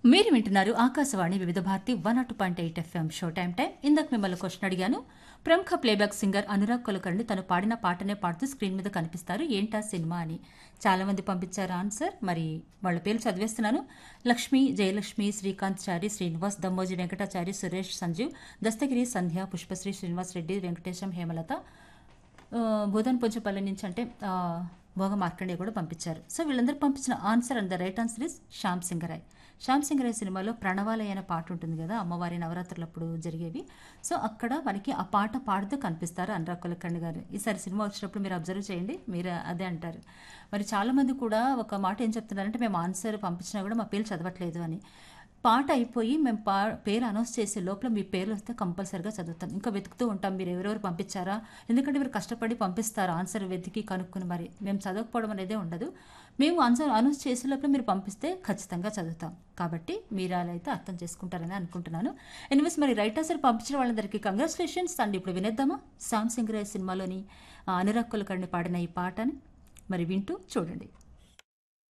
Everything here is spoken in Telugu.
మీరు వింటున్నారు Akashvani Vividh Bharati one nought point eight FM show time time ఇందాక మిమ్మల్ని క్వశ్చన్ అడిగాను ప్రముఖ ప్లేబ్యాక్ సింగర్ అనురాగ్ కులకర్ణి తను పాడిన పాటనే పాడుతూ స్క్రీన్ మీద కనిపిస్తారు ఏంటా సినిమా అని చాలా మంది పంపించారు ఆన్సర్ మరి వాళ్ళ పేర్లు చదివేస్తున్నాను లక్ష్మి జయలక్ష్మి శ్రీకాంత్ చారి శ్రీనివాస్ దమ్మోజీ వెంకటాచారి సురేష్ సంజీవ్ దస్తగిరి సంధ్య పుష్పశ్రీ శ్రీనివాస్ రెడ్డి వెంకటేశం హేమలత ఆ, బోధన్ పొంచపల్లి నుంచి అంటే ఆ, భోగ మార్కండే కూడా పంపించారు సో వీళ్ళందరూ పంపించిన answer and the right answer is Shyam Singha Roy Shyam Singha Roy సినిమాలో ప్రణవాలయ అనే పాట ఉంటుంది కదా అమ్మవారి నవరాత్రులప్పుడు జరిగేవి సో అక్కడ మనకి ఆ పాట పాడుతూ కనిపిస్తారు అనురాగ్ కులకర్ణి గారు ఈసారి సినిమా వచ్చినప్పుడు మీరు అబ్జర్వ్ చేయండి మీరు అదే అంటారు మరి చాలామంది కూడా ఒక మాట ఏం చెప్తున్నారంటే మేము ఆన్సర్ పంపించినా కూడా మా పేరు చదవట్లేదు అని పాట అయిపోయి మేము పా పేరు అనౌన్స్ చేసే లోపల మీ పేర్లు వస్తే కంపల్సరిగా చదువుతాం ఇంకా వెతుకుతూ ఉంటాం మీరు ఎవరెవరు పంపించారా ఎందుకంటే మీరు కష్టపడి పంపిస్తారు ఆన్సర్ వెతికి కనుక్కుని మరి మేము చదవకపోవడం అనేదే ఉండదు మేము ఆన్సర్ అనౌన్స్ చేసే లోపల మీరు పంపిస్తే ఖచ్చితంగా చదువుతాం కాబట్టి మీరు అలా అయితే అర్థం చేసుకుంటారని అనుకుంటున్నాను ఎనివేస్ మరి రైట్ ఆన్సర్ పంపించిన వాళ్ళందరికీ కంగ్రాచులేషన్స్ అండి ఇప్పుడు వినేద్దామా శామ్ సింగ్ రాయ్ సినిమాలోని ఆ, అనురాగ్ కులకర్ణి పాడిన ఈ పాటని మరి వింటూ చూడండి